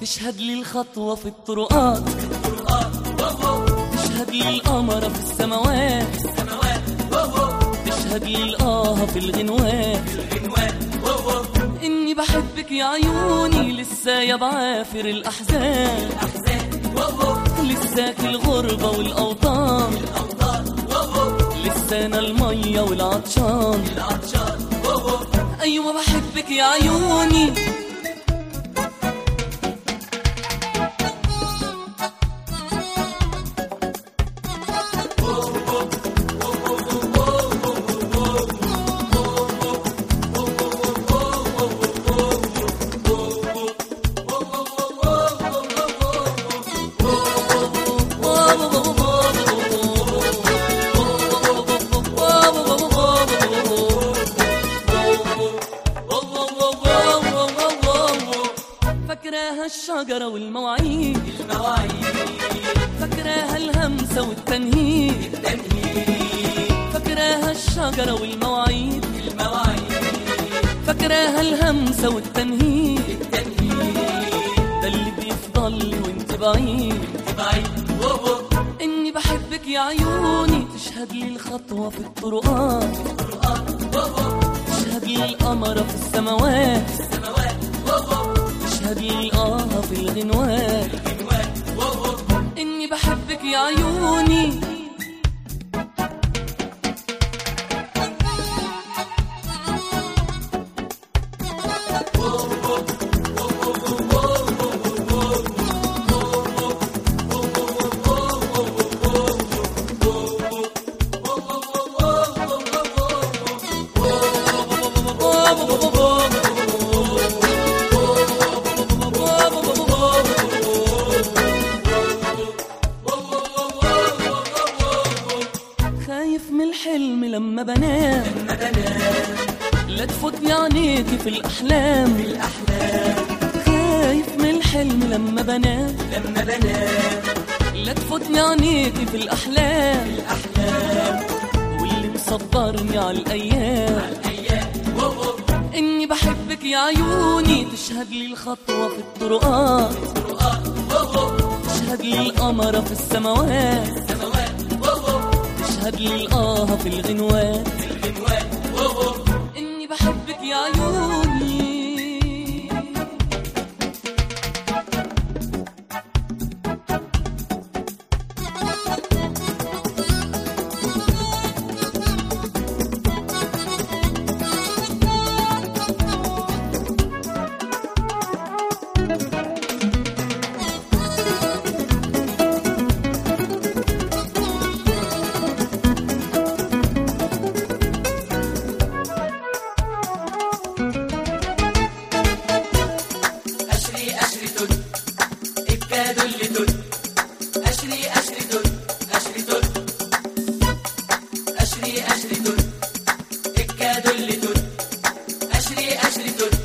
تشهد لي الخطوة في الطرقات تشهد لي القمرة في السماوات تشهد لي الآه في الغنوات إني بحبك يا عيوني لسه يا بعافر الأحزان لساك الغربة والأوطان لسانا المية والعطشان أيوة بحبك يا عيوني فاكراها الشجرة والمواعيد فاكراها الهمسة والتنهيد فاكراها الشجرة والمواعيد فاكراها الهمسة والتنهيد ده اللي بيفضل لي وانت بعيد اني بحبك يا عيوني تشهد لي الخطوة في الطرقات تشهد لي القمرة في السماوات تشهد لي الآه في الغنوات إني بحبك يا عيوني خايف من الحلم لما بنام لا تفوتني عينيكي في الأحلام خايف من الحلم لما بنام لا تفوتني عينيكي في الأحلام واللي مصبرني على الأيام إني بحبك يا عيوني تشهد لي الخطوة في الطرقات تشهد لي القمرة في السماوات تشهد لي الآه في الغنوات إني بحبك يا عيوني أشري أشري تل إكاد اللي تل أشري أشري تل أشري تل أشري أشري تل إكاد اللي تل أشري أشري تل